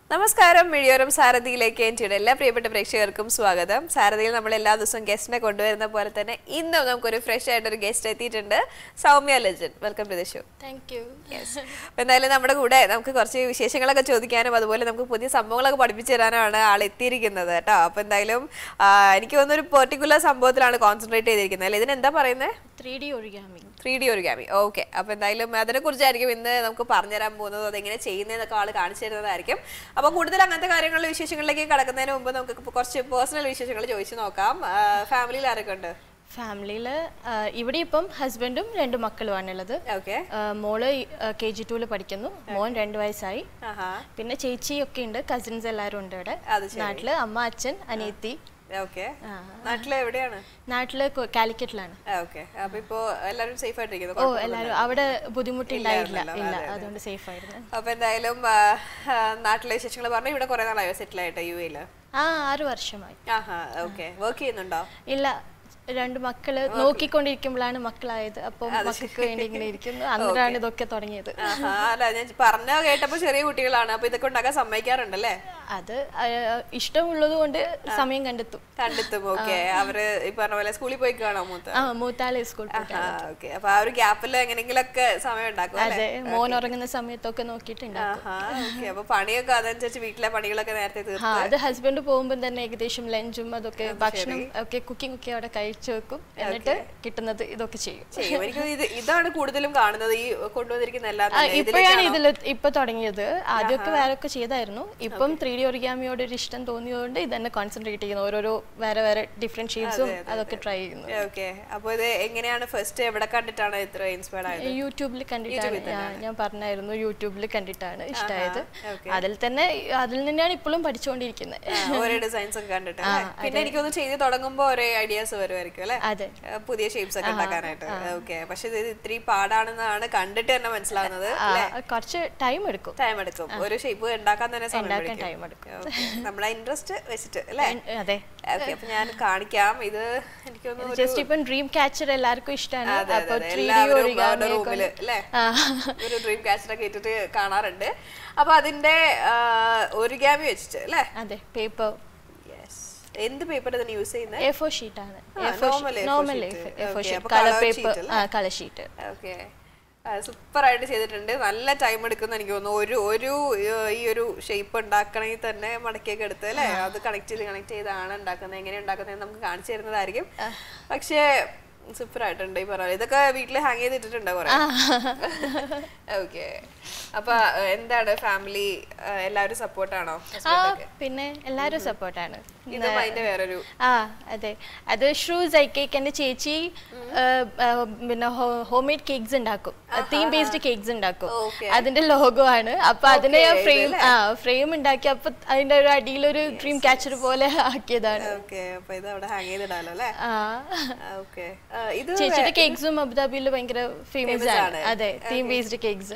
നമസ്കാരം മിഴിയോരം സാരഥിയിലേക്ക് എൻ്റെ എല്ലാ പ്രിയപ്പെട്ട പ്രേക്ഷകർക്കും സ്വാഗതം സാരഥിയിൽ നമ്മൾ എല്ലാ ദിവസവും ഗസ്റ്റിനെ കൊണ്ടുവരുന്ന പോലെ തന്നെ ഇന്നും നമുക്കൊരു ഫ്രഷ് ആയിട്ടൊരു ഗസ്റ്റ് എത്തിയിട്ടുണ്ട് Soumya Lajan welcome to the show thank you അപ്പൊ എന്തായാലും നമ്മുടെ കൂടെ നമുക്ക് കുറച്ച് വിശേഷങ്ങളൊക്കെ ചോദിക്കാനും അതുപോലെ നമുക്ക് പുതിയ സംഭവങ്ങളൊക്കെ പഠിപ്പിച്ചു തരാനുമാണ് ആൾ എത്തിയിരിക്കുന്നത് കേട്ടോ അപ്പൊ എന്തായാലും ആ, എനിക്ക് തോന്നുന്നു ഒരു പെർട്ടിക്കുലർ സംഭവത്തിലാണ് കോൺസെൻട്രേറ്റ് ചെയ്തിരിക്കുന്നത് അല്ലേ ഇതിനെന്താ പറയുന്നത് three D origami three D origami okay അപ്പൊ എന്തായാലും അതിനെ കുറിച്ചായിരിക്കും ഇന്ന് നമുക്ക് പറഞ്ഞുതരാൻ പോകുന്നത് അതെങ്ങനെ ചെയ്യുന്നതെന്നൊക്കെ ആള് കാണിച്ചു തരുന്നതായിരിക്കും അപ്പൊ കൂടുതൽ അങ്ങനത്തെ കാര്യങ്ങളുടെ വിശേഷങ്ങളിലേക്ക് കടക്കുന്നതിന് മുമ്പ് നമുക്ക് ഇപ്പൊ കുറച്ച് പേഴ്സണൽ വിശേഷങ്ങൾ ചോദിച്ചു നോക്കാം ഫാമിലിയിൽ ആരൊക്കെ ഉണ്ട് ഫാമിലിയിൽ ഇവിടെ ഇപ്പം ഹസ്ബൻഡും രണ്ട് മക്കളുമാണുള്ളത് ഓക്കെ ആ, മോള് കെ ജി ടുവിൽ പഠിക്കുന്നു മോൻ രണ്ട് വയസ്സായി ആഹാ പിന്നെ ചേച്ചി ഒക്കെ ഉണ്ട് കസിൻസ് എല്ലാവരും ഉണ്ട് ഇവിടെ അത് ശരി. നാട്ടില് അമ്മ അച്ഛൻ അനിയത്തി ഓക്കെ നാട്ടില് എവിടെയാണ് നാട്ടില് കൊ- കാലിക്കറ്റിലാണ് ഓക്കെ അപ്പൊ ഇപ്പൊ എല്ലാവരും സേഫ് ഓ ആയിട്ടിരിക്കുന്നു എല്ലാവരും അവിടെ ബുദ്ധിമുട്ടുണ്ടായില്ല ഇല്ലായിരുന്നല്ലോ, ഇല്ല അതെ, അതെ. അതുകൊണ്ട് സേഫ് ആയിരുന്നു അപ്പൊ എന്തായാലും ആ, ആ, നാട്ടിലെ വിശേഷങ്ങൾ പറഞ്ഞു ഇവിടെ കുറെ നാളായോ സെറ്റിൽ ആയിട്ട് യു എയില് ആ ആറ് വർഷമായി ആഹാ ഓക്കെ വർക്ക് ചെയ്യുന്നുണ്ടോ ഇല്ല രണ്ട് മക്കള് നോക്കിക്കൊണ്ടിരിക്കുമ്പോഴാണ് മക്കളായത് അപ്പം മക്കൾക്ക് വേണ്ടി ഇങ്ങനെ ഇരിക്കുന്നു അന്നേരമാണ് ഇതൊക്കെ തുടങ്ങിയത് ആഹാ അല്ല ഞാൻ പറഞ്ഞ കേട്ടപ്പോ ചെറിയ കുട്ടികളാണ് അപ്പൊ ഇതൊക്കെ ഉണ്ടാക്കാൻ സമ്മതിക്കാറുണ്ടല്ലേ അത് ആ, ഇഷ്ടമുള്ളത് കൊണ്ട് സമയം കണ്ടെത്തും കണ്ടെത്തും ഓക്കെ അവര് ഈ പറഞ്ഞ പോലെ സ്കൂളിൽ പോയി കാണാം മൂത്ത ആ മൂത്താള് സ്കൂൾ പോയിട്ട് ഓക്കെ അപ്പൊ ആ ഒരു ഗ്യാപ്പിൽ എങ്ങനെങ്കിലൊക്കെ സമയം ഉണ്ടാക്കും അല്ലേ അതെ മോൻ ഉറങ്ങുന്ന സമയത്തൊക്കെ നോക്കിയിട്ടുണ്ട് ആഹാ ഓക്കെ അപ്പൊ പണിയൊക്കെ അതനുസരിച്ച് വീട്ടിലെ പണികളൊക്കെ നേരത്തെ തീർത്ത് ആ അത് ഹസ്ബൻഡ് പോകുമ്പോൾ തന്നെ ഏകദേശം ലഞ്ചും അതൊക്കെ ഭക്ഷണം ഒക്കെ കുക്കിംഗ് ഒക്കെ അവിടെ കഴിച്ചു വെക്കും എന്നിട്ട് കിട്ടുന്നത് ഇതൊക്കെ ചെയ്യും ചെയ്യും എനിക്ക് ഇത് ഇതാണ് കൂടുതലും കാണുന്നത് ഈ കൊണ്ടുവന്നിരിക്കുന്ന എല്ലാം ആ, തന്നെ. ഇപ്പോഴാണ് ഇതിൽ ഇപ്പൊ തുടങ്ങിയത് ആദ്യമൊക്കെ വേറെ ഒക്കെ ചെയ്തായിരുന്നു ഇപ്പം ത്രീ ഡി ഒറിഗാമിയോട് ഒരു ഇഷ്ടം തോന്നിയതുകൊണ്ട് ഇത് തന്നെ കോൺസെൻട്രേറ്റ് ചെയ്യുന്നു ഓരോരോ വേറെ വേറെ ഡിഫറെന്റ് ഷെയ്ഡ്സും അതൊക്കെ ട്രൈ ചെയ്യുന്നു ഓക്കെ അപ്പൊ ഇത് എങ്ങനെയാണ് ഫസ്റ്റ് എവിടെ കണ്ടിട്ടാണ് ഇത്ര ഇൻസ്പയർഡ് ആയത് യൂട്യൂബിൽ കണ്ടിട്ടാണ് ഞാൻ- ഞാൻ പറഞ്ഞായിരുന്നു യൂട്യൂബിൽ കണ്ടിട്ടാണ് ഇഷ്ടമായത് okay. അതിൽ തന്നെ അതിൽ തന്നെയാണ് ഇപ്പോഴും പഠിച്ചുകൊണ്ടിരിക്കുന്നത് ആ, ഓരോ ഡിസൈൻസ് ഒക്കെ കണ്ടിട്ട് അല്ലേ? പിന്നെ എനിക്കൊന്ന് ചെയ്ത് തുടങ്ങുമ്പോ ഒരേ ഐഡിയാസ് വരുമായിരിക്കും അല്ലെ അതെ പുതിയ ഷേപ്സ് ഒക്കെ ഉണ്ടാക്കാനായിട്ട് ഓക്കെ പക്ഷെ ഇത് ഇത്രയും പാടാണെന്നാണ് കണ്ടിട്ട് തന്നെ മനസ്സിലാവുന്നത് ആ, കുറച്ച് ടൈം എടുക്കും ടൈം എടുക്കും ഒരു ഷേപ്പ് ഉണ്ടാക്കാൻ തന്നെ സമയം ഉണ്ടാക്കാൻ പിടിക്കും. ടൈം എടുക്കും Okay. നമ്മളെ ഇൻട്രസ്റ്റ് വെച്ചിട്ട് അല്ലേ അതെ ഓക്കെ അപ്പൊ ഞാൻ കാണിക്കാം ഇത് എനിക്കൊന്ന് ജസ്റ്റ് ഇപ്പം ഡ്രീം ക്യാച്ചർ എല്ലാവർക്കും ഇഷ്ടമാണ് അതെ, അതെ, അപ്പൊ അതെ. ത്രീ ഡി എല്ലാവരും അവരുടെ ഒറിഗാമി റൂമില് അല്ലേ ഒരു ഡ്രീം ക്യാച്ചറൊക്കെ ഇട്ടിട്ട് കാണാറുണ്ട് അപ്പൊ അതിന്റെ ഒരിഗാമി വെച്ചിട്ട് അല്ലേ അതെ പേപ്പർ യെസ് എന്ത് പേപ്പർ ഇതിന് യൂസ് ചെയ്യുന്നത് എ ഫോർ ഷീറ്റ് ആണ് ആ, normal A4 normal sheet. A four Okay, sheet അപ്പൊ കളർ colour പേപ്പർ sheet ആ കളർ ഷീറ്റ് ഓക്കെ സൂപ്പർ ആയിട്ട് ചെയ്തിട്ടുണ്ട് നല്ല ടൈം എടുക്കുന്ന എനിക്ക് തോന്നുന്നു ഒരു ഒരു ഏർ, ഈ ഒരു ഷേപ്പ് ഉണ്ടാക്കണമെങ്കിൽ തന്നെ മടക്കിയൊക്കെ എടുത്ത് അല്ലേ അത് കണക്ട് ചെയ്ത് കണക്ട് ചെയ്താണ് ഉണ്ടാക്കുന്നത് എങ്ങനെ ഉണ്ടാക്കുന്നത് നമുക്ക് കാണിച്ചു തരുന്നതായിരിക്കും പക്ഷേ സൂപ്പർ ആയിട്ടുണ്ട് ഈ പറഞ്ഞ പോലെ. ഇതൊക്കെ വീട്ടിൽ ഹാങ് ചെയ്തിട്ടുണ്ടോ കുറെ ഓക്കെ അപ്പൊ ഏർ, എന്താണ് ഫാമിലി എല്ലാവരും സപ്പോർട്ടാണോ ആ പിന്നെ എല്ലാവരും സപ്പോർട്ടാണ് ഇതും അതിന്റെ വേറൊരു ആ അതെ അത് ഷ്രൂ സൈക്കേക്ക് എൻ്റെ ചേച്ചി ആ, ആ, പിന്നെ ഹോം മെയ്ഡ് കേക്ക്സ് ഉണ്ടാക്കും തീം ബേസ്ഡ് കേക്ക്സ് ഉണ്ടാക്കും Okay. അതിന്റെ ലോഗോ ആണ് അപ്പൊ അതിന്റെ ഞാൻ Okay, ഫ്രെയിം ആ ഫ്രെയിം ഉണ്ടാക്കി അപ്പൊ അതിന്റെ ഒരു അടിയിലൊരു ഡ്രീം ക്യാച്ചർ പോലെ ആക്കിയതാണ് ഓക്കെ അപ്പൊ ഇത് അവിടെ ഹാങ് ചെയ്തിടാലോ അല്ലേ ആ ഓക്കെ ഇത് ചേച്ചിയുടെ കേക്ക്സും അബുദാബിയിൽ ഭയങ്കര ഫേമസ് Famous ആണ് ആണ്. അതെ തീം ബേസ്ഡ് കേക്ക്സ്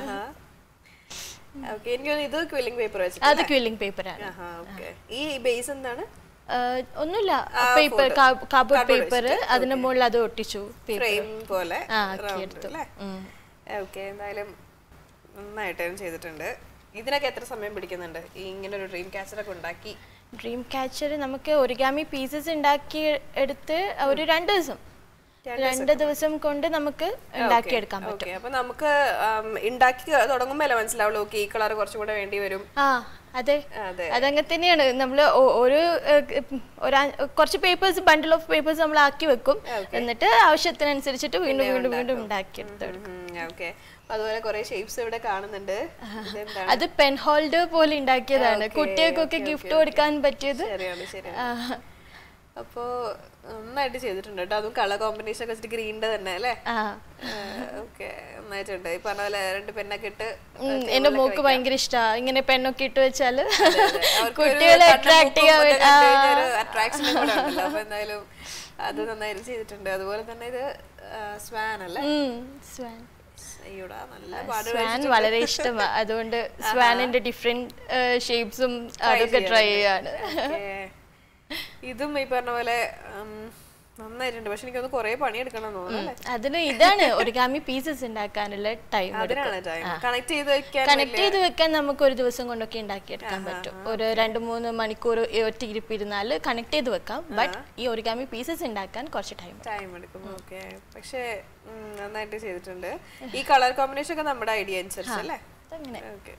ഓക്കെ എനിക്ക് തോന്നുന്നു ഇത് ക്വില്ലിംഗ് പേപ്പർ വെച്ചിട്ട് അത് ക്വില്ലിംഗ് പേപ്പർ ആണ് ആഹാ, okay. ഈ ബേസ് എന്താണ് ആ, ഒന്നുമില്ല ആ, paper photo. Cardboard Cardboard paper വെച്ചിട്ട്, അതിന്റെ മുകളിൽ അത് ഒട്ടിച്ചു പേപ്പർ ഫ്രെയിം പോലെ ആ, round ആക്കിയെടുത്തു. അല്ലേ ഉം. ഓക്കെ എന്തായാലും നന്നായിട്ട് തന്നെ ചെയ്തിട്ടുണ്ട് ഇതിനൊക്കെ എത്ര സമയം പിടിക്കുന്നുണ്ട് ഈ ഇങ്ങനെ ഒരു ഡ്രീം ക്യാച്ചർ ഒക്കെ ഉണ്ടാക്കി ഡ്രീം ക്യാച്ചർ നമുക്ക് ഒരിഗാമി പീസസ് ഉണ്ടാക്കി എടുത്ത് ഒരു രണ്ട് ദിവസം രണ്ട് ദിവസം കൊണ്ട് നമുക്ക് ഉണ്ടാക്കിയെടുക്കാൻ പറ്റും ഓക്കെ അപ്പൊ നമുക്ക് ആം, ഉണ്ടാക്കി തുടങ്ങുമ്പോ അല്ലേ മനസ്സിലാവുള്ളൂ ഓക്കെ ഈ കളർ കുറച്ചും കൂടെ വേണ്ടി വരും ആ അതെ അതെ അതങ്ങനെ തന്നെയാണ് നമ്മൾ ഒരു ഏഹ്, ഒരു അ- കുറച്ച് പേപ്പേഴ്സ് ബണ്ടിൽ ഓഫ് പേപ്പേഴ്സ് നമ്മൾ ആക്കി വെക്കും എന്നിട്ട് ആവശ്യത്തിനനുസരിച്ചിട്ട് വീണ്ടും വീണ്ടും വീണ്ടും ഉണ്ടാക്കിയെടുത്ത് ഓക്കെ അതുപോലെ കുറെ ഷേപ്സ് ഇവിടെ കാണുന്നുണ്ട് ഇതെന്താണ് അത് പെൻ ഹോൾഡർ പോലെ ഉണ്ടാക്കിയതാണ് Okay, കുട്ടികൾക്കൊക്കെ okay, ഗിഫ്റ്റ് okay, കൊടുക്കാൻ പറ്റിയത് ശരിയാണ് ശരിയാണ് ആ, അപ്പോ നന്നായിട്ട് ചെയ്തിട്ടുണ്ട് കേട്ടോ അതും കളർ കോമ്പിനേഷൻ ഒക്കെ വെച്ചിട്ട് ഗ്രീനിന്റെ തന്നെ അല്ലേ ആ ഓക്കെ നന്നായിട്ടുണ്ട് ഈ പറഞ്ഞ പോലെ രണ്ട് പെണ്ണൊക്കെ ഇട്ട് ഉം, എന്റെ മോക്ക് ഭയങ്കര ഇഷ്ടാ ഇങ്ങനെ പെണ്ണൊക്കെ ഇട്ട് വെച്ചാല് അവർക്ക് ഒരു കുട്ടികളെ കണ്ണും അട്രാക്ട് മൂക്കും ചെയ്യാൻ ഒക്കെ വേ- ആ. കണ്ടു കഴിഞ്ഞാൽ ഒരു attraction കൂടെ ഉണ്ടല്ലോ. അപ്പൊ എന്തായാലും അത് നന്നായിട്ട് ചെയ്തിട്ടുണ്ട് അതുപോലെ തന്നെ ഇത് സ്വാൻ അല്ലേ ഉം, സ്വാൻ അയ്യോടാ നല്ല പാട് സ്വാൻ വളരെ ഇഷ്ടമാണ് അതുകൊണ്ട് സ്വാനിന്റെ ഡിഫറെന്റ് ഷേപ്സും അതൊക്കെ ട്രൈ ചെയ്യാണ് Okay. ഇതും ഈ പറഞ്ഞ പോലെ ഉം, നന്നായിട്ടുണ്ട് പക്ഷെ എനിക്കൊന്ന് കുറെ പണിയെടുക്കണം എന്ന് തോന്നുന്നു അല്ലേ അതിന് ഇതാണ് ഒരിഗാമി പീസസ് ഉണ്ടാക്കാനുള്ള ടൈം അതിനാണ് ടൈം കണക്ട് ചെയ്ത് വെക്കാൻ കണക്ട് ചെയ്ത് വെക്കാൻ നമുക്ക് ഒരു ദിവസം കൊണ്ടൊക്കെ ഉണ്ടാക്കിയെടുക്കാൻ പറ്റും ഒരു രണ്ട് മൂന്ന് മണിക്കൂർ ഒറ്റ ഇരിപ്പിരുന്നാൽ കണക്ട് ചെയ്ത് വെക്കാം ബട്ട് ഈ ഒരിഗാമി പീസസ് ഉണ്ടാക്കാൻ കുറച്ച് ടൈം ടൈം എടുക്കും ഓക്കെ പക്ഷെ ഉം, നന്നായിട്ട് ചെയ്തിട്ടുണ്ട് ഈ കളർ കോമ്പിനേഷൻ ഒക്കെ നമ്മുടെ ഐഡിയ അനുസരിച്ച് അല്ലേ അങ്ങനെ ഓക്കെ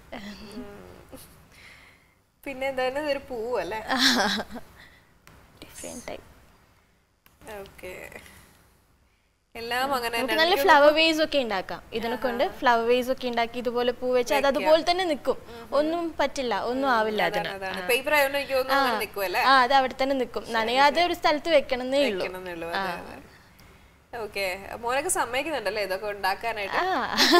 പിന്നെ എന്താണ് ഇതൊരു പൂവല്ലേ ഡിഫറെന്റ് ടൈം ഓക്കെ എല്ലാം അങ്ങനെ നമുക്ക് തന്നെ നല്ല ഫ്ലവർ വേസ് ഒക്കെ ഉണ്ടാക്കാം ഇതിനെ കൊണ്ട് ഫ്ലവർ വേസ് ഒക്കെ ഉണ്ടാക്കി ഇതുപോലെ പൂ വെച്ച് അത് അതുപോലെ തന്നെ നിൽക്കും ഒന്നും പറ്റില്ല ഒന്നും ആവില്ല അതിന് അതാണ് പേപ്പർ ആയതുകൊണ്ട് എനിക്ക് തോന്നുന്നു അങ്ങനെ നിൽക്കുമല്ലേ ആ അത് അവിടെ തന്നെ നിൽക്കും നനയാതെ ഒരു സ്ഥലത്ത് വെക്കണമെന്നേ ഉള്ളൂ വെക്കണമെന്നുള്ളൂ ഓക്കെ മോനൊക്കെ സമ്മതിക്കുന്നുണ്ടല്ലേ ഇതൊക്കെ ഉണ്ടാക്കാനായിട്ട് ആ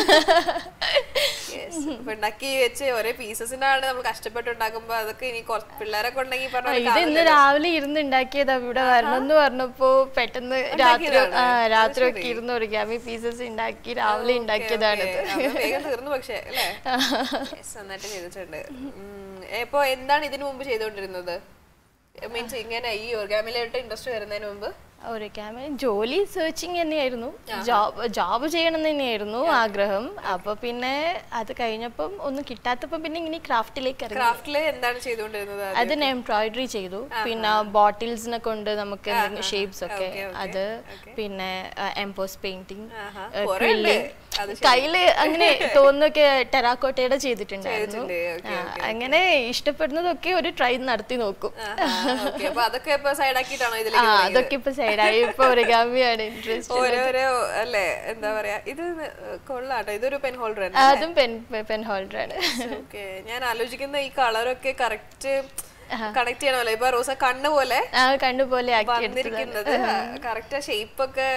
Yes. അപ്പൊ ഉണ്ടാക്കി വെച്ച് ഒരേ പീസസിനാണ് നമ്മൾ കഷ്ടപ്പെട്ട് ഉണ്ടാക്കുമ്പോ അതൊക്കെ ഇനി കുറച്ച് പിള്ളേരൊക്കെ ഉണ്ടെങ്കിൽ പറഞ്ഞ പോലെ ഇത് ഇന്ന് രാവിലെ ഇരുന്ന് ഉണ്ടാക്കിയതാ ഇവിടെ വരണം എന്ന് പറഞ്ഞപ്പോ പെട്ടെന്ന് രാത്രി ആ രാത്രി ഒക്കെ ഇരുന്ന് ഒറിഗാമി പീസസ് ഉണ്ടാക്കി രാവിലെ ഉണ്ടാക്കിയതാണ് Okay. അത് വേഗം തീർന്നു പക്ഷേ അല്ലേ Yes, നന്നായിട്ട് ചെയ്തിട്ടുണ്ട് ഉം, ഇപ്പൊ എന്താണ് ഇതിനു മുമ്പ് ചെയ്തുകൊണ്ടിരുന്നത് മീൻസ് ഇങ്ങനെ ഈ ഓർഗാമിലായിട്ട് ഇൻട്രസ്റ്റ് വരുന്നതിന് മുമ്പ് ഒറിഗാമി ജോലി സെർച്ചിങ് തന്നെയായിരുന്നു ജോബ് ജോബ് ചെയ്യണം എന്ന് തന്നെയായിരുന്നു ആഗ്രഹം അപ്പൊ പിന്നെ അത് കഴിഞ്ഞപ്പം ഒന്നും കിട്ടാത്തപ്പോ പിന്നെ ഇങ്ങനെ ക്രാഫ്റ്റിലേക്ക് ഇറങ്ങി ക്രാഫ്റ്റില് എന്താണ് ചെയ്തുകൊണ്ടിരുന്നത് അതിന് എംബ്രോയിഡറി ചെയ്തു പിന്നെ ബോട്ടിൽസിനെ കൊണ്ട് നമുക്ക് ഷേപ്സ് ഒക്കെ അത് പിന്നെ എംപോസ് പെയിന്റിങ് ആഹാ. കുറേ ഉണ്ട്. അത് കയ്യില് അങ്ങനെ തോന്നുന്നൊക്കെ ടെറാക്കോട്ടയുടെ ചെയ്തിട്ടുണ്ടായിരുന്നു ചെയ്തിട്ടുണ്ട്. Okay, ആ, അങ്ങനെ ഇഷ്ടപ്പെടുന്നതൊക്കെ ഒരു ട്രൈ നടത്തി നോക്കും ഓക്കെ അപ്പൊ അതൊക്കെ ഇപ്പൊ സൈഡ് ആക്കിയിട്ടാണോ ആ ഇതിലേക്ക് അതൊക്കെ ഇപ്പൊ സൈഡായി ഇപ്പൊ ഒറിഗാമിയാണ് ഇൻട്രസ്റ്റ് ഓരോരോ അല്ലേ എന്താ പറയാ ഇത് കൊള്ളാട്ടോ ഇതൊരു പെൻ ഹോൾഡർ തന്നെ അതും പെൻ പെൻ ഹോൾഡർ ആണ് ഓക്കെ ഞാൻ ആലോചിക്കുന്ന ഈ കളറൊക്കെ കറക്റ്റ് കണക്ട് ചെയ്യണമല്ലോ ഇപ്പൊ റോസ കണ്ണ് പോലെ ആ കണ്ടുപോലെ ആക്കി വന്നിരിക്കുന്നത് കറക്റ്റ് ഷേപ്പ് ഒക്കെ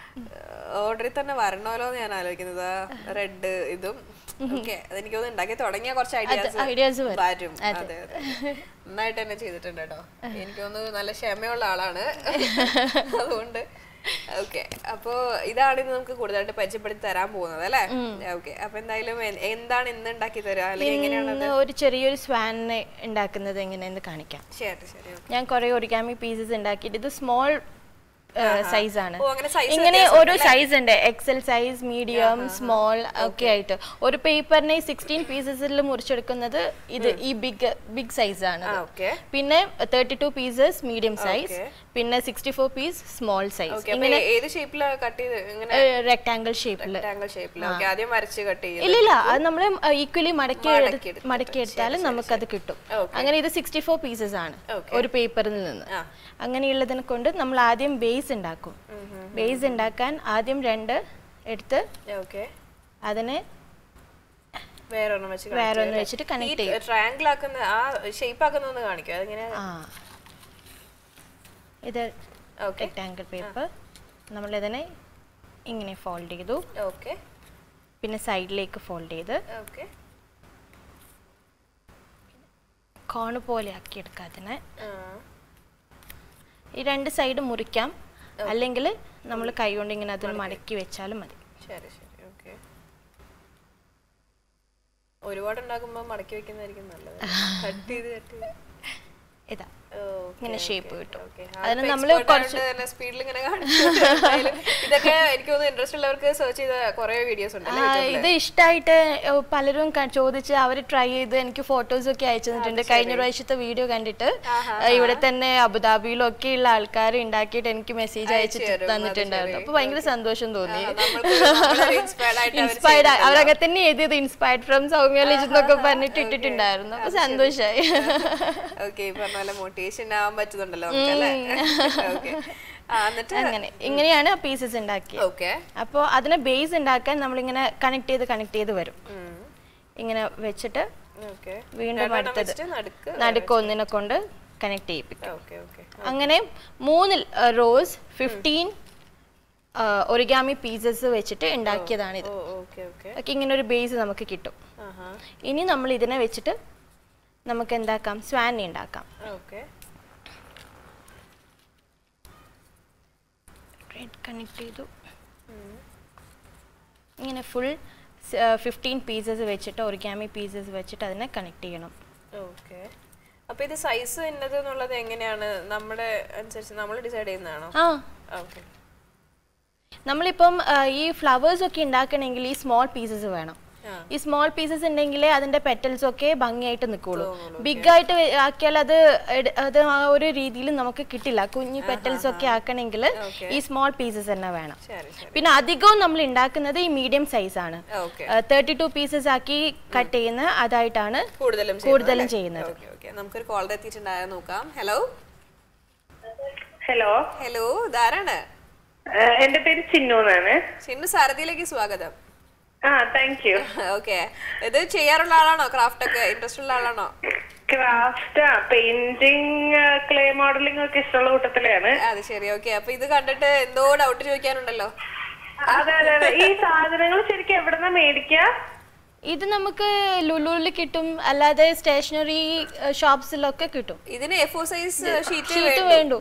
ഓർഡറിൽ തന്നെ വരണമല്ലോ എന്ന് ഞാൻ ആലോചിക്കുന്നത് റെഡ് ഇതും ഓക്കെ അതെനിക്ക് തോന്നുന്നു ഉണ്ടാക്കി തുടങ്ങിയ കുറച്ച് ഐഡിയാസ് ഐഡിയാസ് വരും വരും അതെ അതെ നന്നായിട്ട് തന്നെ ചെയ്തിട്ടുണ്ട് കേട്ടോ എനിക്ക് തോന്നുന്നു നല്ല ക്ഷമയുള്ള ആളാണ് അതുകൊണ്ട് ഓക്കെ അപ്പോ ഇതാണ് ഇന്ന് നമുക്ക് കൂടുതലായിട്ട് പരിചയപ്പെടുത്തി തരാൻ പോകുന്നത് അല്ലേ ഓക്കെ അപ്പൊ എന്തായാലും എ- എന്താണ് ഇന്ന് ഉണ്ടാക്കി തരാ അല്ലെങ്കിൽ എങ്ങനെയാണ് ഇന്ന് ഒരു ചെറിയൊരു സ്വാനിനെ ഉണ്ടാക്കുന്നത് എങ്ങനെയെന്ന് കാണിക്കാം ശരി ശരി ഞാൻ കുറെ ഒറിഗാമി പീസസ് ഉണ്ടാക്കിയിട്ട് ഇത് സ്മോൾ സൈസ് ആണ് ഓ അങ്ങനെ സൈസ് ഇങ്ങനെ ഓരോ സൈസ് ഉണ്ട് എക്സൽ സൈസ് മീഡിയം സ്മോൾ ഒക്കെ ആയിട്ട് ഒരു പേപ്പറിനെ സിക്സ്റ്റീൻ പീസസിൽ മുറിച്ചെടുക്കുന്നത് ഇത് ഈ ബിഗ് ബിഗ് സൈസ് ആണ് ഇത്. ഓക്കെ പിന്നെ thirty two pieces medium size പിന്നെ sixty four piece small size okay അപ്പൊ ഏത് ഷേപ്പിലാ കട്ട് ചെയ്ത് ഇങ്ങനെ റെക്ടാങ്കിൾ ഷേപ്പിൽ റെക്ടാങ്കിൾ ഷേപ്പിൽ ഓക്കെ ആദ്യം വരച്ച് കട്ട് ചെയ്ത് ഇല്ല ഇല്ല അത് നമ്മൾ ഈക്വലി മടക്കി മടക്കിയെടുത്തിട്ട്. മടക്കി എടുത്താൽ നമുക്കത് കിട്ടും Okay. അങ്ങനെ ഇത് സിക്സ്റ്റി ഫോർ പീസസ് ആണ് Okay. ഒരു പേപ്പറിൽ നിന്ന് ആ. അങ്ങനെയുള്ളതിനെ കൊണ്ട് നമ്മൾ ആദ്യം ബേസ് ഉണ്ടാക്കും ബേസ് ഉണ്ടാക്കാൻ ആദ്യം രണ്ട് എടുത്ത് ഓക്കെ അതിനെ വേറെ ഒരെണ്ണം വെച്ച് വേറെ ഒന്ന് വെച്ചിട്ട് കണക്ട് ചെയ്യും ട്രയാങ്കിൾ ആക്കുന്ന ആ ഷേപ്പ് ആക്കുന്ന ഒന്ന് കാണിക്കും അതെങ്ങനെ ആ ഇത് ഓക്കെ റെക്ടാങ്കിൾ പേപ്പർ നമ്മളിതിനെ ഇങ്ങനെ ഫോൾഡ് ചെയ്തു ഓക്കെ പിന്നെ സൈഡിലേക്ക് ഫോൾഡ് ചെയ്ത് ഓക്കെ കോണ് പോലെ ആക്കി എടുക്കാം അതിനെ ഈ രണ്ട് സൈഡ് മുറിക്കാം അല്ലെങ്കിൽ നമ്മൾ കൈകൊണ്ട് ഇങ്ങനെ അതിന് മടക്കി വെച്ചാലും മതി ശരി ശരി ഓക്കെ ഒരുപാട് ഉണ്ടാക്കുമ്പോ മടക്കി വെക്കുന്നതായിരിക്കും നല്ലത് കട്ട് ചെയ്ത് കട്ട് ചെയ്ത് ഇതാ Okay, ഇങ്ങനെ okay, ഷേപ്പ് കിട്ടും okay. അതിന് ആളിപ്പോ നമ്മൾ expert കുറച്ച് ആയതുകൊണ്ട് തന്നെ സ്പീഡിൽ ഇങ്ങനെ കാണിച്ചു എന്തായാലും ഇതൊക്കെ എനിക്ക് തോന്നുന്നു ഇൻട്രസ്റ്റ് ഉള്ളവർക്ക് സെർച്ച് ചെയ്ത കുറെ വീഡിയോസ് ഉണ്ട് ആ, ഇത് ഇഷ്ടമായിട്ട് പലരും ക- ചോദിച്ച് അവർ ട്രൈ ചെയ്ത് എനിക്ക് ഫോട്ടോസ് ഒക്കെ അയച്ചു തന്നിട്ടുണ്ട് കഴിഞ്ഞ പ്രാവശ്യത്തെ വീഡിയോ കണ്ടിട്ട് ആ, ഇവിടെ തന്നെ അബുദാബിയിലും ഒക്കെ ഉള്ള ആൾക്കാർ ഉണ്ടാക്കിയിട്ട് എനിക്ക് മെസ്സേജ് അയച്ചിട്ട് തരും, അത് തന്നിട്ടുണ്ടായിരുന്നു അപ്പൊ ഭയങ്കര സന്തോഷം തോന്നി ഇൻസ്പയർഡ് ആയിട്ട് അവര് ഇൻസ്പയർഡ് അവരൊക്കെ തന്നെ എഴുതിയത് ഇൻസ്പയർഡ് ഫ്രം സൗമ്യാലേജ് എന്നൊക്കെ പറഞ്ഞിട്ട് ഇട്ടിട്ടുണ്ടായിരുന്നു അപ്പൊ സന്തോഷായി ഓക്കെ ഈ പറഞ്ഞ പോലെ മോട്ടിവേഷൻ ആവാൻ പറ്റുന്നുണ്ടല്ലോ നമുക്ക് അല്ലേ ഓക്കെ എന്നിട്ട് അങ്ങനെ ഇങ്ങനെയാണ് പീസസ് ഉണ്ടാക്കിയത് ഓക്കെ അപ്പോൾ അതിനെ ബേസ് ഉണ്ടാക്കാൻ നമ്മളിങ്ങനെ കണക്ട് ചെയ്ത് കണക്ട് ചെയ്ത് വരും ഇങ്ങനെ വെച്ചിട്ട് ഓക്കെ വീണ്ടും അടുത്തത് നടുക്ക് നടുക്ക് ഒന്നിനെ കൊണ്ട് കണക്ട് ചെയ്യിപ്പിക്കും ഓക്കെ ഓക്കെ അങ്ങനെ മൂന്ന് റോസ് ഫിഫ്റ്റീൻ ഒറിഗാമി പീസസ് വെച്ചിട്ട് ഉണ്ടാക്കിയതാണിത് ഓ ഓക്കെ ഓക്കെ ഒക്കെ ഇങ്ങനെ ഒരു ബേസ് നമുക്ക് കിട്ടും ആഹാ ഇനി നമ്മൾ ഇതിനെ വെച്ചിട്ട് നമുക്ക് എന്താക്കാം സ്വാൻ ഉണ്ടാക്കാം ഓക്കെ റെഡ് കണക്ട് ചെയ്തു ഇങ്ങനെ ഫുൾ ഫിഫ്റ്റീൻ പീസസ് വെച്ചിട്ട് ഒറിഗാമി പീസസ് വെച്ചിട്ട് അതിനെ കണക്ട് ചെയ്യണം ഓക്കെ അപ്പൊ ഇത് സൈസ് എന്നത് എന്നുള്ളത് എങ്ങനെയാണ് നമ്മുടെ അനുസരിച്ച് നമ്മൾ ഡിസൈഡ് ചെയ്യുന്നതാണോ ആ ഓക്കെ നമ്മളിപ്പം ആ, ഈ ഫ്ലവേഴ്സ് ഒക്കെ ഉണ്ടാക്കണമെങ്കിൽ ഈ സ്മോൾ പീസസ് വേണം ആ. ഈ സ്മോൾ പീസസ് ഉണ്ടെങ്കിലേ അതിന്റെ പെറ്റൽസ് ഒക്കെ ഭംഗിയായിട്ട് നിൽക്കുള്ളൂ ബിഗ് ആയിട്ട് വെ- ആക്കിയാൽ അത് എട്- അത് ആ ഒരു രീതിയിൽ നമുക്ക് കിട്ടില്ല കുഞ്ഞു പെറ്റൽസ് ഒക്കെ ആക്കണമെങ്കിൽ ഈ സ്മോൾ പീസസ് തന്നെ വേണം ശരി ശരി പിന്നെ അധികവും നമ്മൾ ഉണ്ടാക്കുന്നത് ഈ മീഡിയം സൈസ് ആണ് ഓക്കെ തേർട്ടി ടു പീസസ് ആക്കി കട്ട് ചെയ്യുന്ന അതായിട്ടാണ് കൂടുതലും കൂടുതലും ചെയ്യുന്നത് ഓക്കെ ഓക്കെ നമുക്കൊരു കോൾ എത്തിയിട്ടുണ്ടായ നോക്കാം ഹലോ ഹലോ ഹലോ ഇതാരാണ് ഏഹ് എന്റെ പേര് ചിന്നു എന്നാണ് ചിന്നു സാരഥിയിലേക്ക് സ്വാഗതം ആ താങ്ക് യു ഓക്കെ ഇത് ചെയ്യാറുള്ള ആളാണോ ക്രാഫ്റ്റ് ഒക്കെ ഇൻട്രസ്റ്റ് ഉള്ള ആളാണോ ക്രാഫ്റ്റ് പെയിന്റിങ് ക്ലേ മോഡലിംഗ് ഒക്കെ ഇഷ്ടമുള്ള കൂട്ടത്തിലാണ് അത് ശരി ഓക്കെ അപ്പൊ ഇത് കണ്ടിട്ട് എന്തോ ഡൗട്ട് ചോദിക്കാനുണ്ടല്ലോ അതെ അതെ അതെ ഈ സാധനങ്ങൾ ശരിക്കും എവിടെന്നാ മേടിക്കുക ഇത് നമുക്ക് ലുലുവിൽ കിട്ടും അല്ലാതെ സ്റ്റേഷനറി ഷോപ്സിലൊക്കെ കിട്ടും ഇതിന് A four size sheet sheet വേണ്ടു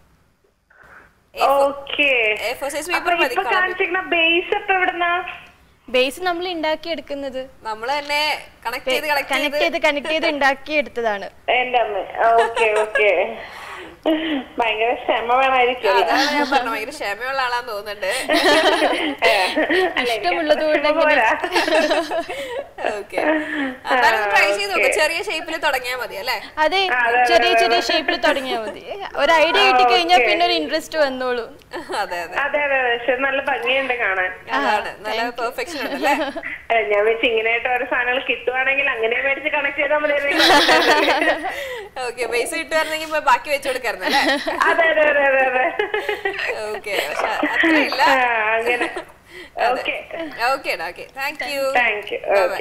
ഓക്കെ എ ഫോർ സൈസ് അപ്പൊ പേപ്പർ മതി ഇപ്പൊ കാണിച്ചിരിക്കുന്ന ബേസ് അപ്പൊ എവിടെന്നാ ബേസ് നമ്മൾ ഉണ്ടാക്കി എടുക്കുന്നത് നമ്മൾ തന്നെ കണക്ട് ചെയ്ത് കണക്ട് കണക്ട് ചെയ്ത് കണക്ട് ചെയ്ത് ഉണ്ടാക്കി എടുത്തതാണ് എന്റെ അമ്മ ഓക്കെ ഓക്കെ ഭയങ്കര ക്ഷമ വേണമായിരിക്കും അതാണ് ഞാൻ പറഞ്ഞത് ഭയങ്കര ക്ഷമയുള്ള ആളാന്ന് തോന്നുന്നുണ്ട് ഇഷ്ടമുള്ളത് കൊണ്ട് പോരാ ഓക്കെ എന്നാലും ട്രൈ ചെയ്ത് നോക്ക് ചെറിയ ഷേപ്പിൽ തുടങ്ങിയാൽ മതി അല്ലേ അതെ ചെറിയ ചെറിയ ഷേപ്പിൽ തുടങ്ങിയാൽ മതി ഒരു ഐഡിയ കിട്ടി കഴിഞ്ഞാൽ പിന്നെ ഒരു ഇൻട്രസ്റ്റ് വന്നോളൂ അതെ അതെ അതെ അതെ അതെ പക്ഷെ നല്ല ഭംഗിയുണ്ട് കാണാൻ അതാണ് നല്ല പെർഫെക്ഷൻ ഉണ്ട് അല്ലേ അല്ല, ഞാൻ വെച്ച് ഇങ്ങനെയായിട്ട് ഓരോ സാധനങ്ങൾ കിട്ടുവാണെങ്കിൽ അങ്ങനെ മേടിച്ച് കണക്ട് ചെയ്താൽ മതി ഓക്കെ ബേസ് കിട്ടുമായിരുന്നെങ്കിൽ ഇപ്പൊ ബാക്കി വെച്ചു കൊടുക്കായിരുന്നു അല്ലേ അതെ അതെ അതെ അതെ അതെ ഓക്കെ പക്ഷെ അത്രയില്ല ആ, അങ്ങനെ okay okay okay thank you thank you okay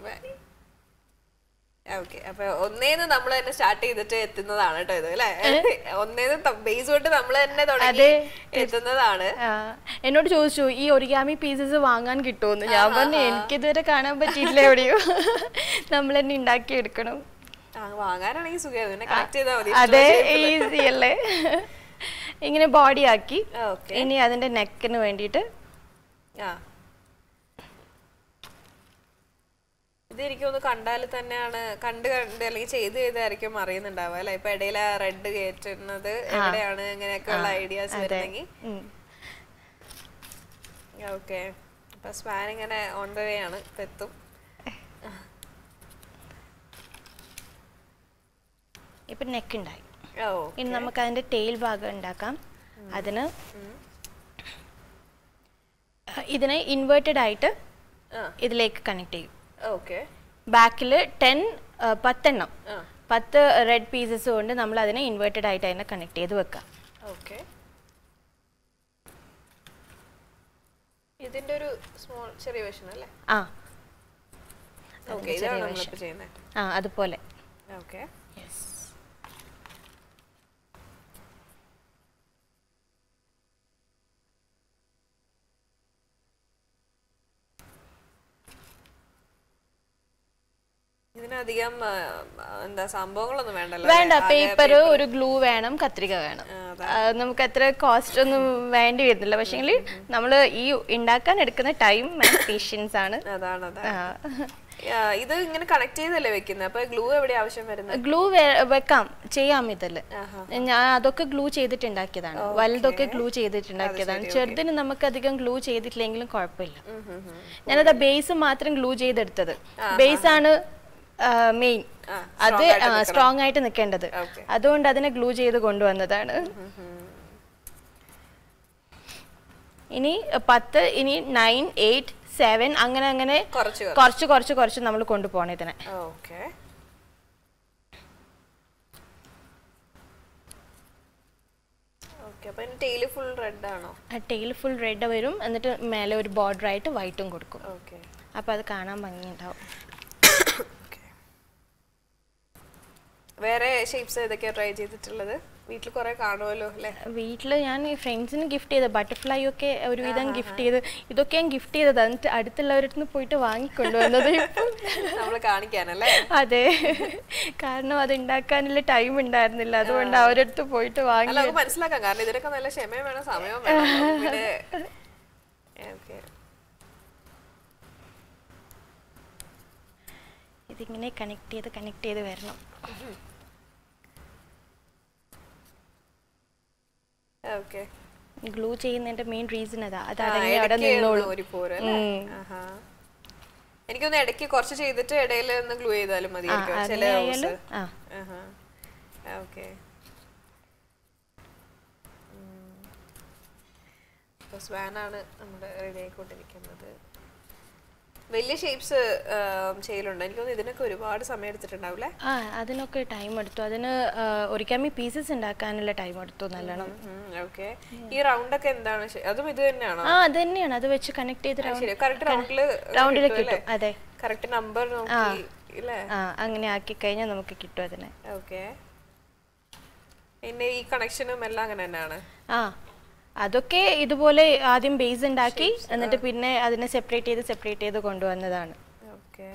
okay അപ്പൊ ഒന്നേന്ന് നമ്മൾ തന്നെ സ്റ്റാർട്ട് ചെയ്തിട്ട് എത്തുന്നതാണ് കേട്ടോ ഇത് അല്ലേ ഒന്നേന്ന് ബേസ് തൊട്ട് നമ്മൾ തന്നെ തുടങ്ങി അതെ. എത്തുന്നതാണ് ആ, എന്നോട് ചോദിച്ചു ഈ ഒരിഗാമി പീസസ് വാങ്ങാൻ കിട്ടുമെന്ന് ഞാൻ പറഞ്ഞു എനിക്കിതുവരെ കാണാൻ പറ്റിയില്ല എവിടെയോ നമ്മൾ തന്നെ ഉണ്ടാക്കി എടുക്കണം ആ വാങ്ങാനാണെങ്കിൽ സുഖമായിരുന്നു പിന്നെ കണക്ട് ചെയ്താൽ മതി അതെ ഈസി അല്ലേ ഇങ്ങനെ ബോഡി ആക്കി ഓക്കെ ഇനി അതിന്റെ നെക്കിന് വേണ്ടിയിട്ട് ആ ഇത് എനിക്കൊന്ന് കണ്ടാൽ തന്നെയാണ് കണ്ട് കണ്ട് അല്ലെങ്കിൽ ചെയ്ത് ചെയ്തായിരിക്കും അറിയുന്നുണ്ടാവുക അല്ലെ ഇപ്പൊ ഇടയിൽ ആ റെഡ് കയറ്റുന്നത് എവിടെയാണ് ഇങ്ങനെയൊക്കെയുള്ള ഐഡിയാസ് വരുന്നെങ്കിൽ ഉം. ഓക്കെ അപ്പൊ സ്പാൻ ഇങ്ങനെ ഓൺ ദ വേ ആണ് ഇപ്പൊ എത്തും ഇപ്പൊ നെക്ക് ഉണ്ടായി ഓ ഇനി നമുക്ക് അതിന്റെ ടെയിൽ ഭാഗം ഉണ്ടാക്കാം അതിന് ഇതിനെ ഇൻവേർട്ടഡ് ആയിട്ട് ആ ഇതിലേക്ക് കണക്ട് ചെയ്യും ഓക്കെ ബാക്കിൽ ടെൻ പത്തെണ്ണം ആ പത്ത് റെഡ് പീസസ് കൊണ്ട് നമ്മൾ അതിനെ ഇൻവേർട്ടഡ് ആയിട്ട് അതിനെ കണക്ട് ചെയ്ത് വെക്കാം ഓക്കെ ഇതിന്റെ ഒരു സ്മോൾ ചെറിയ വേർഷൻ അല്ലേ ആ ഓക്കെ ഇതാണ് നമ്മളിപ്പോ ചെയ്യുന്നത് ആ അതുപോലെ ഓക്കെ ഇതിനധികം ആ, എന്താ സംഭവങ്ങളൊന്നും വേണ്ടല്ലോ വേണ്ട അല്ലേ? ആകെ പേപ്പർ ഒരു ഗ്ലൂ വേണം കത്രിക വേണം ആ, ആ, നമുക്ക് അത്ര കോസ്റ്റ് ഒന്നും വേണ്ടി വരുന്നില്ല പക്ഷെങ്കിൽ നമ്മൾ ഈ ഉണ്ടാക്കാൻ എടുക്കുന്ന ടൈം ആൻഡ് പേഷ്യൻസ് ആണ് അതാണ് അതാണ് ആ, ഇത് ഇങ്ങനെ കണക്ട് ചെയ്തല്ലേ വെക്കുന്നത് അപ്പൊ ഗ്ലൂ എവിടെ ആവശ്യം വരുന്നത് ഗ്ലൂ വെക്കാം ചെയ്യാം ഇതില് ഞാൻ അതൊക്കെ ഗ്ലൂ ചെയ്തിട്ടുണ്ടാക്കിയതാണ് വലുതൊക്കെ ഗ്ലൂ ചെയ്തിട്ടുണ്ടാക്കിയതാണ് ചെറുതിന് നമുക്ക് അധികം ഗ്ലൂ ചെയ്തിട്ടില്ലെങ്കിലും കുഴപ്പമില്ല ഞാനത് ബേസ് മാത്രം ഗ്ലൂ ചെയ്തെടുത്തത് ബേസ് ആണ് മെയിൻ ആ, അത് സ്ട്രോങ് ആയിട്ട് നിൽക്കേണ്ടത് Okay. അതുകൊണ്ട് അതിനെ ഗ്ലൂ ചെയ്ത് കൊണ്ടുവന്നതാണ് ഇനി പത്ത് ഇനി നയൻ എയ്റ്റ് സെവൻ അങ്ങനെ അങ്ങനെ കുറച്ച് കുറച്ച് കുറച്ച് കുറച്ച് നമ്മൾ കൊണ്ടുപോകണം ഇതിനെ ഓക്കെ ഓക്കെ അപ്പൊ ടെയില് ഫുൾ റെഡ് ആണോ ടെയിൽ ഫുൾ റെഡ് വരും എന്നിട്ട് മേലെ ഒരു ബോർഡർ ആയിട്ട് വൈറ്റും കൊടുക്കും ഓക്കെ അപ്പൊ അത് കാണാൻ ഭംഗിയുണ്ടാവും വേറെ ഷേപ്സ് ഏതൊക്കെയാ ട്രൈ ചെയ്തിട്ടുള്ളത് വീട്ടിൽ കുറെ കാണുമല്ലോ അല്ലെ വീട്ടിൽ ഞാൻ ഫ്രണ്ട്സിന് ഗിഫ്റ്റ് ചെയ്ത ബട്ടർഫ്ലൈ ഒക്കെ ഒരുവിധം ഗിഫ്റ്റ് ചെയ്ത് ഇതൊക്കെ ഞാൻ ഗിഫ്റ്റ് ചെയ്തത് എന്നിട്ട് അടുത്തുള്ളവരുടെ നിന്ന് പോയിട്ട് വാങ്ങിക്കൊണ്ടുവന്നത് ഇപ്പം. നമ്മൾ കാണിക്കാനല്ലേ അതെ കാരണം അത് ഉണ്ടാക്കാനുള്ള ടൈം ഉണ്ടായിരുന്നില്ല അതുകൊണ്ട് അവരടുത്ത് പോയിട്ട് വാങ്ങി അല്ല നമുക്ക് മനസ്സിലാക്കാം കാരണം ഇതിനൊക്കെ നല്ല ക്ഷമയും വേണം സമയവും വേണം പിന്നെ ഓക്കെ ഇതിങ്ങനെ കണക്ട് ചെയ്ത് കണക്ട് ചെയ്ത് വരണം ഓക്കെ ഗ്ലൂ ചെയ്യുന്നതിന്റെ മെയിൻ റീസൺ അതാ അത് അടങ്ങി അവിടെ നിന്നോളൂ ഒരു പോര് അല്ലേ ആഹാ. എനിക്കൊന്ന് ഇടയ്ക്ക് കുറച്ച് ചെയ്തിട്ട് ഇടയിൽ ഒന്ന് ഗ്ലൂ ചെയ്താലും മതി ചില ആയാലും ആ ഓക്കെ സ്വാനാണ് നമ്മുടെ റെഡി ആയിക്കൊണ്ടിരിക്കുന്നത് വലിയ ഷേപ്സ് ചെയ്യലുണ്ട് എനിക്ക് തോന്നുന്നു ഇതിനൊക്കെ ഒരുപാട് സമയം എടുത്തിട്ടുണ്ടാവില്ലേ ആ അതിനൊക്കെ ടൈം എടുത്തു അതിന് ഒരിക്കമി പീസസ് ഉണ്ടാക്കാനുള്ള ടൈം എടുത്തു നല്ലോണം ഓക്കെ ഈ റൗണ്ട് ഒക്കെ എന്താണ് ശ- അതും ഇത് തന്നെയാണോ ആ അത് തന്നെയാണ് അത് വെച്ച് കണക്ട് ചെയ്ത് ആ, ശരി കറക്റ്റ് റൗണ്ടില് റൗണ്ടിൽ കിട്ടും അതെ കറക്റ്റ് നമ്പർ നോക്കി ഇല്ലേ ആ അങ്ങനെ ആക്കി കഴിഞ്ഞാൽ നമുക്ക് കിട്ടും അതിനെ ഓക്കെ പിന്നെ ഈ കണക്ഷനും എല്ലാം അങ്ങനെ തന്നെയാണ് ആ അതൊക്കെ ഇതുപോലെ ആദ്യം ബേസ് ഉണ്ടാക്കി എന്നിട്ട് പിന്നെ അതിനെ സെപ്പറേറ്റ് ചെയ്ത് സെപ്പറേറ്റ് ചെയ്ത് കൊണ്ടുവന്നതാണ് ഓക്കെ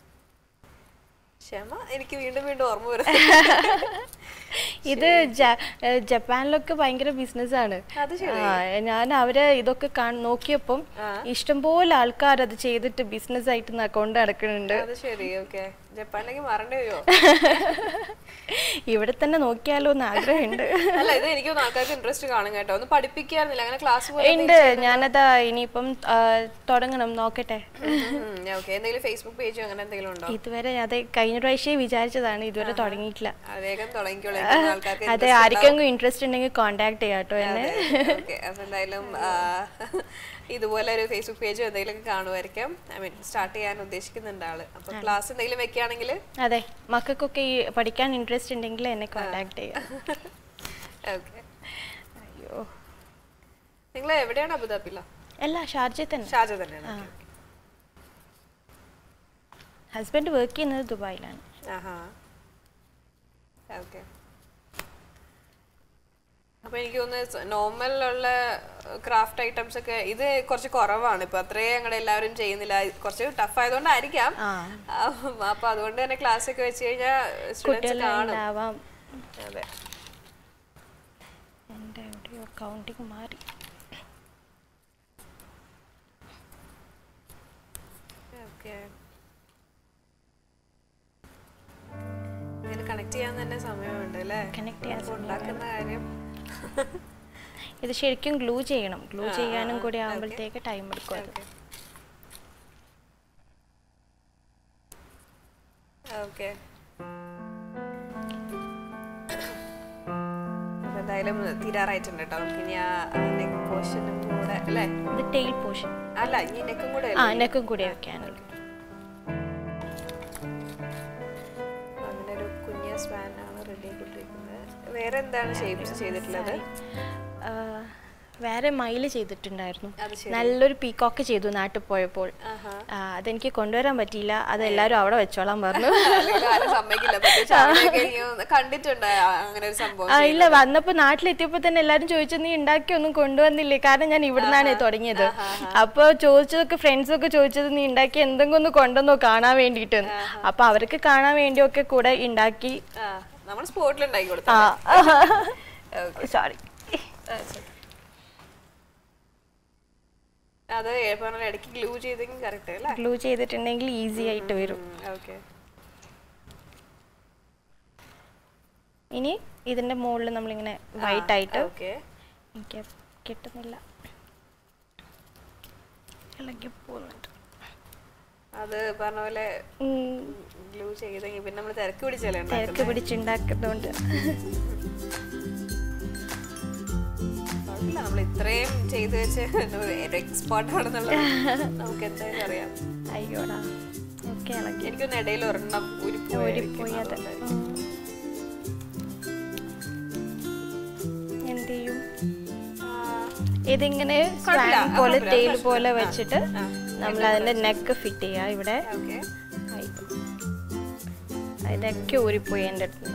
ക്ഷമ എനിക്ക് വീണ്ടും വീണ്ടും ഓർമ്മ വരുന്നു ഇത് ജ- ഏ, ജപ്പാനിലൊക്കെ ഭയങ്കര ബിസിനസ് ആണ് അത് ആ, ഞാൻ അവരെ ഇതൊക്കെ കാണ് നോക്കിയപ്പം ഇഷ്ടംപോലെ ആൾക്കാർ അത് ചെയ്തിട്ട് ബിസിനസ് ആയിട്ട് ന- കൊണ്ട് നടക്കുന്നുണ്ട് അത് ശരി ഓക്കെ ജപ്പാനിലേക്ക് മാറേണ്ടി വരുമോ ഇവിടെ തന്നെ നോക്കിയാലോ എന്ന് ആഗ്രഹമുണ്ട് അല്ല ഇത് എനിക്ക് തോന്നുന്നു ആൾക്കാർക്ക് ഇൻട്രസ്റ്റ് കാണും കേട്ടോ ഒന്ന് പഠിപ്പിക്കാറില്ല അങ്ങനെ ക്ലാസ് പോലെ ഉണ്ട് ഞാനതാ ഇനിയിപ്പം ആ, തുടങ്ങണം നോക്കട്ടെ ഓക്കെ എന്തെങ്കിലും ഫേസ്ബുക്ക് പേജോ അങ്ങനെ എന്തെങ്കിലും ഉണ്ടോ ഇതുവരെ അതെ കഴിഞ്ഞ പ്രാവശ്യം വിചാരിച്ചതാണ് ഇതുവരെ തുടങ്ങിയിട്ടില്ല അത് വേഗം തുടങ്ങിക്കോളൂ ആൾക്കാർക്ക് അതെ ആർക്കെങ്കിലും ഇൻട്രസ്റ്റ് ഉണ്ടെങ്കിൽ കോണ്ടാക്ട് ചെയ്യാം കേട്ടോ എന്നെ ഓക്കെ അപ്പൊ എന്തായാലും ആ, ഇതുപോലെ ഒരു ഫേസ്ബുക്ക് പേജോ എന്തെങ്കിലും കാണുമായിരിക്കും ഐ മീൻ സ്റ്റാർട്ട് ചെയ്യാൻ ഉദ്ദേശിക്കുന്നുണ്ട് ആള് അപ്പൊ ക്ലാസ് എന്തെങ്കിലും വെക്കുകയാണെങ്കിൽ അതെ മക്കൾക്കൊക്കെ ഈ പഠിക്കാൻ ഇൻട്രസ്റ്റ് ഉണ്ടെങ്കിൽ എന്നെ കോണ്ടാക്ട് ചെയ്യാം ഓക്കെ അയ്യോ നിങ്ങൾ എവിടെയാണ് അബുദാബിയിലോ അല്ല ഷാർജ തന്നെ ഷാർജ തന്നെയാണ് ഹസ്ബൻഡ് വർക്ക് ചെയ്യുന്നത് ദുബായിലാണ് ആഹാ ഓക്കെ അപ്പൊ എനിക്ക് തോന്നുന്നു നോർമൽ ഉള്ള ക്രാഫ്റ്റ് ഐറ്റംസ് ഒക്കെ ഇത് കുറച്ച് കുറവാണ് ഇപ്പൊ അത്രയും ഞങ്ങളുടെ എല്ലാവരും ചെയ്യുന്നില്ല കുറച്ച് ടഫ് ആയതുകൊണ്ടായിരിക്കാം ആ. ആ, അപ്പൊ അതുകൊണ്ട് തന്നെ ക്ലാസ് ഒക്കെ വെച്ച് കഴിഞ്ഞാൽ സ്റ്റുഡൻസ് കാണും ഉണ്ടാവാം അതെ എൻ്റെ എവിടെയോ കൗണ്ടിങ് മാറി ഓക്കെ ഇതിന് കണക്ട് ചെയ്യാൻ തന്നെ സമയമുണ്ട് അല്ലേ കണക്ട് ചെയ്യാൻ ഇപ്പൊ ഉണ്ടാക്കുന്ന കാര്യം ഇത് ശരിക്കും ഗ്ലൂ ചെയ്യണം ഗ്ലൂ ചെയ്യാനും കൂടി ആകുമ്പോഴത്തേക്ക് ടൈം എടുക്കും അത് ഓക്കെ അപ്പൊ എന്തായാലും തീരാറായിട്ടുണ്ട് കേട്ടോ നമുക്ക് ഇനി ആ നെക്ക് പോർഷനും കൂടെ അല്ലേ ഇത് ടെയിൽ പോർഷൻ അല്ല ഇനി നെക്കും കൂടെ ആ അല്ലേ? നെക്കും കൂടി വെക്കാനുള്ളൂ അങ്ങനെ ഒരു കുഞ്ഞ സ്പാൻ ആണ് റെഡി ആയിക്കൊണ്ടിരിക്കുന്നത് വേറെ എന്താണ് ഷേപ്സ് ചെയ്തിട്ടുള്ളത് ആ, വേറെ മയില് ചെയ്തിട്ടുണ്ടായിരുന്നു അത് ശരി. നല്ലൊരു പീക്കോക്ക് ചെയ്തു നാട്ടിൽ പോയപ്പോൾ ആഹാ. ആ, അതെനിക്ക് കൊണ്ടുവരാൻ പറ്റിയില്ല അത് എല്ലാവരും അവിടെ വെച്ചോളാൻ പറഞ്ഞു അല്ലെങ്കിൽ ആരും സമ്മതിക്കില്ല പ്രത്യേകിച്ച് അവിടെയൊക്കെ എനിക്ക് തോന്നുന്നു കണ്ടിട്ടുണ്ട് ആ- അങ്ങനെ ഒരു സംഭവം ആ ഇല്ല വന്നപ്പോ നാട്ടിലെത്തിയപ്പോ തന്നെ എല്ലാരും ചോദിച്ചു നീ ഉണ്ടാക്കി ഒന്നും കൊണ്ടുവന്നില്ലേ കാരണം ഞാൻ ഇവിടുന്നാണ് തുടങ്ങിയത് അപ്പൊ ചോദിച്ചതൊക്കെ ഫ്രണ്ട്സ് ഒക്കെ ചോദിച്ചത് നീ ഉണ്ടാക്കി എന്തെങ്കിലും ഒന്ന് കൊണ്ടുവന്നോ കാണാൻ വേണ്ടിയിട്ട് അപ്പൊ അവർക്ക് കാണാൻ വേണ്ടിയൊക്കെ കൂടെ ഉണ്ടാക്കി ആ നമ്മൾ സ്പോട്ടിൽ ഉണ്ടാക്കി കൊടുത്തു ആ സോറി അത് പറഞ്ഞ ഇടയ്ക്ക് ഗ്ലൂ ചെയ്തെങ്കിൽ കറക്റ്റ് അല്ലേ ഗ്ലൂ ചെയ്തിട്ടുണ്ടെങ്കിൽ ഈസി ആയിട്ട് വരും ഓക്കെ ഇനി ഇതിന്റെ മുകളിൽ നമ്മളിങ്ങനെ വൈറ്റ് ആയിട്ട് ഓക്കെ എനിക്ക് കിട്ടുന്നില്ല ഇളകി പോകുന്നുണ്ട് അത് പറഞ്ഞ പോലെ ഉം, ഗ്ലൂ ചെയ്തെങ്കിൽ പിന്നെ നമ്മൾ തിരക്ക് പിടിച്ചല്ലേ തിരക്ക് ഉണ്ടാക്കുന്നത് പിടിച്ചുണ്ടാക്കുന്നതുകൊണ്ട് കുഴപ്പമില്ല നമ്മൾ ഇത്രയും ചെയ്ത് വെച്ച് എക്സ്പേർട്ട് ആണെന്നുള്ളത് നമുക്ക് എന്തായാലും അറിയാം അയ്യോടാ ഓക്കെ ഇളകി എനിക്കൊന്ന് ഇടയിൽ ഒരെണ്ണം ഓടിപ്പോയി അത് ഉം. എന്ത് ചെയ്യും ഇതിങ്ങനെ കുഴപ്പമില്ല, സ്വാൻ ആ, പോലെ കുഴപ്പമില്ല, തേയിൽ പ്രശ്നമില്ല. പോലെ ആ, വെച്ചിട്ട് ആ. നമ്മൾ അതിന്റെ നെക്ക് ഫിറ്റ് ചെയ്യാ ഇവിടെ ഓക്കെ അയ്യോ. ഇതൊക്കെ ഊരിപ്പോയി എൻ്റെ അടുത്ത്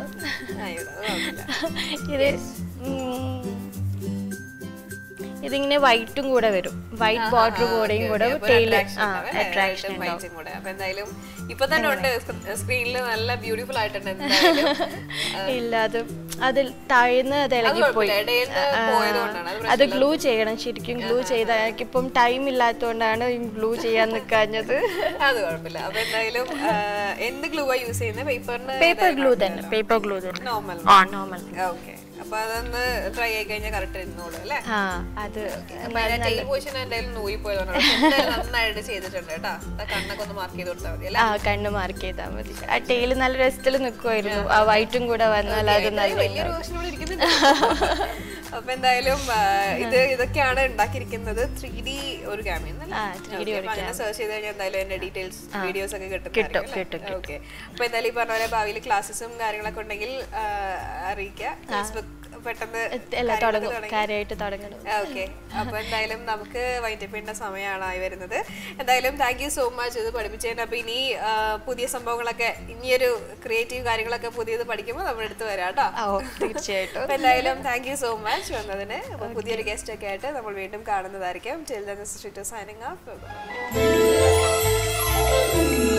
ഇത് ഉം, ഇതിങ്ങനെ വൈറ്റും കൂടെ വരും വൈറ്റ് ബോർഡർ കൂടെയും കൂടെ ടൈല് ആ അട്രാക്ഷൻ ഉണ്ടാവും കൂടെ അപ്പൊ എന്തായാലും ഇപ്പൊ തന്നെ ഉണ്ട് സ്ക്രീനിൽ നല്ല ബ്യൂട്ടിഫുൾ ആയിട്ടുണ്ട് എന്തായാലും ഇല്ല അത് അതിൽ താഴ്ന്ന് അത് ഇളകിപ്പോയി കുഴപ്പമില്ല, ഇടയിൽന്ന് പോയതുകൊണ്ടാണ്, അത് അത് ഗ്ലൂ ചെയ്യണം ശരിക്കും ഗ്ലൂ ചെയ്ത എനിക്കിപ്പം ടൈം ഇല്ലാത്തതുകൊണ്ടാണ് ഗ്ലൂ ചെയ്യാൻ നിൽക്കാഞ്ഞത് അത് കുഴപ്പമില്ല അപ്പൊ എന്തായാലും ആ, എന്ത് ഗ്ലൂ ആ യൂസ് ചെയ്യുന്നത് പേപ്പറിന് പേപ്പർ ഗ്ലൂ തന്നെ പേപ്പർ ഗ്ലൂ തന്നെ നോർമൽ ആ നോർമൽ ഓക്കെ അപ്പൊ അപ്പൊ അതൊന്ന് ട്രൈ ആയി കഴിഞ്ഞാൽ കറക്റ്റ് ഇരുന്നോളൂ അല്ലേ ആ അത് ടെയിൽ പോഷൻ എന്തായാലും നൂരി പോയതാണ് എന്തായാലും നന്നായിട്ട് ചെയ്തിട്ടുണ്ട് കേട്ടോ ആ കണ്ണൊക്കെ ഒന്ന് മാർക്ക് ചെയ്ത് കൊടുത്താൽ മതി അല്ലേ ആ കണ്ണ് മാർക്ക് ചെയ്താൽ മതി ആ ടെയിൽ നല്ല രസത്തിൽ നിൽക്കുമായിരുന്നു ആ വൈറ്റും കൂടെ വന്നാൽ അത് നല്ല വലിയൊരു വേർഷനോട് ഇരിക്കുന്നുണ്ട് അപ്പൊ എന്തായാലും ആ, ഇത് ഇതൊക്കെയാണ് ഉണ്ടാക്കിയിരിക്കുന്നത് ത്രീ ഡി ഒരു ക്യാമറ ആ, 3D അങ്ങനെ സെർച്ച് ചെയ്ത് കഴിഞ്ഞാൽ എന്തായാലും എന്റെ ഡീറ്റെയിൽസ് വീഡിയോസ് ഒക്കെ കിട്ടും കിട്ടും, കിട്ടും, ഓക്കെ അപ്പൊ എന്തായാലും ഈ പറഞ്ഞ പോലെ ഭാവിയിൽ ക്ലാസ്സസും കാര്യങ്ങളൊക്കെ ഉണ്ടെങ്കിൽ ആ, അറിയിക്കുക ഫേസ്ബുക്ക് പെട്ടെന്ന് എല്ലാം തുടങ്ങും കാര്യമായിട്ട് തുടങ്ങണം ഓക്കെ അപ്പൊ എന്തായാലും നമുക്ക് വൈൻഡപ്പ് ചെയ്യേണ്ട സമയമാണ് ആയി വരുന്നത് എന്തായാലും താങ്ക് യു സോ മച്ച് ഇത് പഠിപ്പിച്ചതിന് അപ്പൊ ഇനി ആ, പുതിയ സംഭവങ്ങളൊക്കെ ഇനിയൊരു ക്രിയേറ്റീവ് കാര്യങ്ങളൊക്കെ പുതിയത് പഠിക്കുമ്പോൾ നമ്മുടെ അടുത്ത് വരാം കേട്ടോ ഓ തീർച്ചയായിട്ടും അപ്പൊ എന്തായാലും താങ്ക് യു സോ മച്ച് വന്നതിന് അപ്പൊ പുതിയൊരു ഗസ്റ്റ് ഒക്കെ ആയിട്ട് നമ്മൾ വീണ്ടും കാണുന്നതായിരിക്കും ചിൽഡ്രൻ സൈനിങ് ഓഫ്